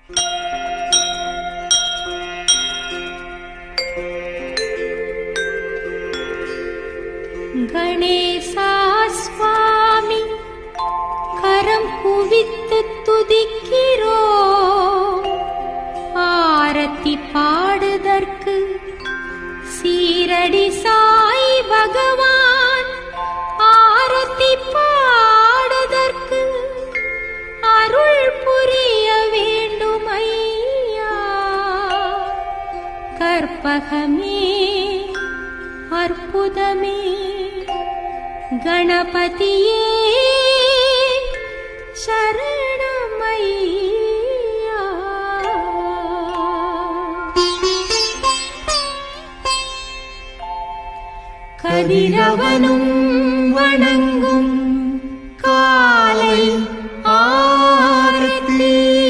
கணேசா சுவாமி கரம் குவித்து துதிக்கிறோ ஆரத்தி பாடுதற்கு சீரடி சாய் பகவான் ஆரத்தி பாடுதற்கு அருள் புரிய வேண்டும் ஐயா கற்பகமே அற்புதமே கணபதியே சரணமையா கதிரவனும் வணங்கும் காலை ஆரத்தி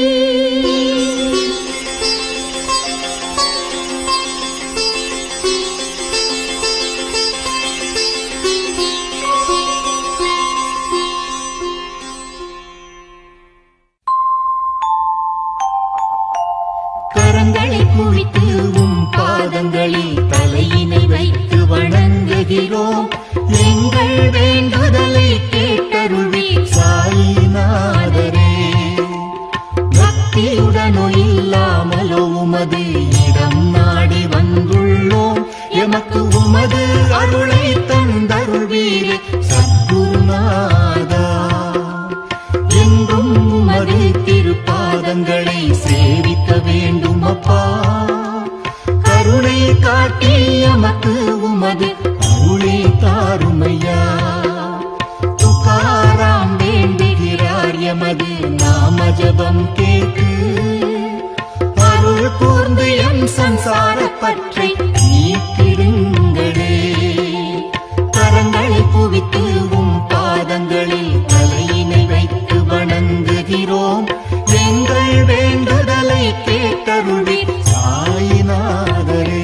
கரங்களை குவித்து உம் பாதங்களில் தலையினை வைத்து வணங்குகிறோம் எங்கள் வேண்டுதலை கேட்டருள்வீர் சாயிநாதரே பக்தியுடனோ இல்லாமலோ உமது இடம் நாடி வந்துள்ளோம் எமக்கு உமது அருளை தந்தருள்வீரே சத்குருநாதா என்றும் உமது திருப்பாதங்களை சேவிக்க வேண்டும் அப்பா கருணை காட்டி எமக்கு உமது அருளை தாருமையா துக்காராம் வேண்டுகிறார் எமது நாம ஜபம் கேட்டு அருள் கூர்ந்து எம் சம்சார பற்றை நீக்கிடுங்களே கரங்களை குவித்து உம் பாதங்களில் தலையினை வைத்து வணங்குகிறோம் எங்கள் வேண்டுதலை கேட்டருளி சாயிநாதரே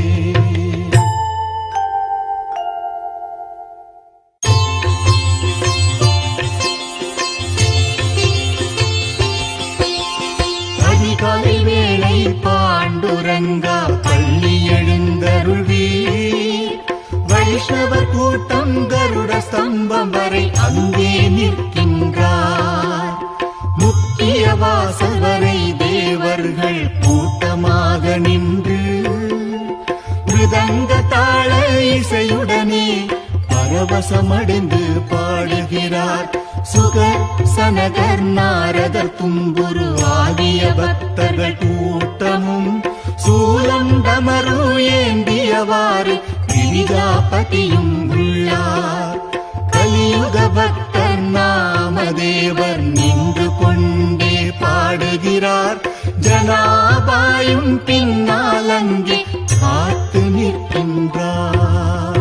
அதிகாலை வேளை பாண்டுரங்கா பள்ளி எழுந்தருள்வீர் வைஷ்ணவர் கூட்டம் கருட ஸ்தம்பம் வரை அங்கே நிற்கின்றார் முக்கிய வாசல் வரை தேவர்கள் கூட்டமாக நின்று மிருதங்க தாள இசையுடனே பரவசமடைந்து பாடுகிறார் சுகர் சனகர் நாரதர் தும்புரு ஆகிய பக்தர்கள் கூட்டமும் சூலம் டமரு ஏந்தியவாறு விரிகாபதியும் உள்ளார் கலியுக பக்தர் நாமதேவர் நின்று கொண்டே பாடுகிறார் ஜனாபாயும் பின்னால் அங்கே காத்து நிற்கின்றாள்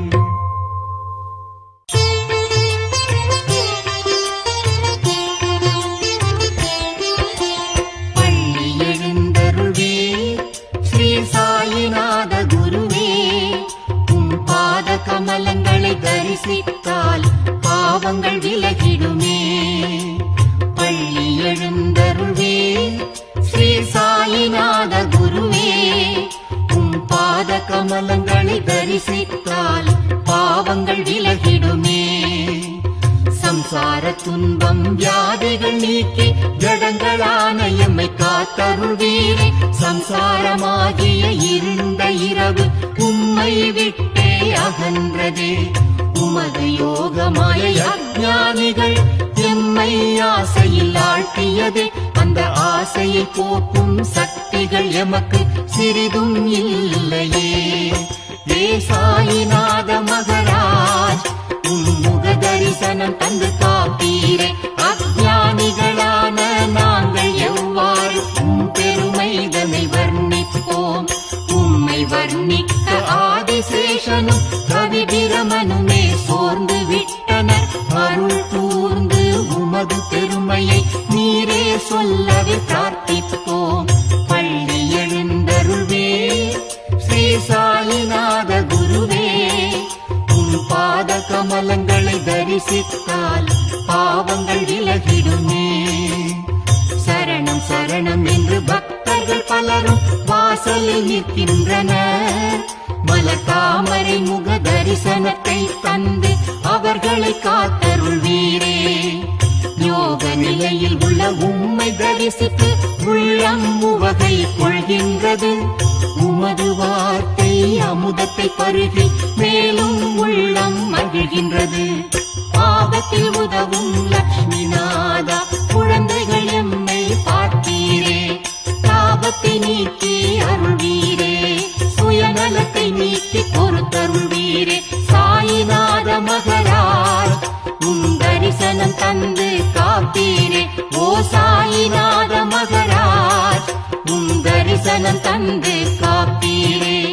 பள்ளி எழுந்தருள்வே ஸ்ரீ சாயிநாத குருவே உம் பாத கமலங்களை தரிசித்தால் பாவங்கள் விலகிடுமே பள்ளி எழுந்தருள்வே ஸ்ரீ சாயிநாத குருவே உம் பாத கமலங்களை தரிசித்தால் பாவங்கள் விலகிடுமே சம்சார துன்பம் வியாதிகள் நீக்கி ஜடங்களான எம்மை காத்தருள்வீரே சம்சாரமாகிய இருண்ட இரவு உம்மை விட்டே அகன்றதே உமது யோகமாய அஞ்ஞானிகள் எம்மை ஆசையில் ஆழ்த்தியதே அந்த ஆசையை போக்கும் சக்திகள் எமக்கு சிறிதும் இல்லையே ஏ சாயிநாத மகராஜ் உம் முக தரிசனம் தந்து காப்பீரே அஜானிகளான நாங்கள் எவ்வாறு உம் பெருமைதனை வர்ணிப்போம் உம்மை வர்ணிக்க ஆதிசேஷனும் கவி பிரமனுமே சோர்ந்து விட்டனர் அருள் கூர்ந்து உமது பெருமையை நீரே சொல்லவே பிரார்த்திப்போம் பள்ளி எழுந்தருள்வே ஸ்ரீ சாயிநாத குருவே உன் பாத கமலங்களை தரிசித்தால் பாவங்கள் விலகிடுமே சரணம் சரணம் சரணம் என்று பக்தர்கள் பலரும் வாசலில் நிற்கின்றனர் மலர் தாமரை முக தரிசனத்தை தந்து அவர்களை காத்தருள்வீரே யோக நிலையில் உள்ள உம்மை தரிசித்து உள்ளம் உவகை கொள்கின்றது உமது வார்த்தை அமுதத்தை பருகி மேலும் உள்ளம் மகிழ்கின்றது ஆபத்தில் உதவும் லக்ஷ்மி நாதா குழந்தைகள் எம்மை பார்த்தீரே தாபத்தை நீக்கி அருள்வீரே சுயநலத்தை நீக்கி பொறுத்தருள்வீரே சாயிநாத மகராஜ் உன் தரிசனம் தந்து காப்பீரே ஓ சாயிநாத மகராஜ் உன் தரிசனம் தந்து காப்பீரே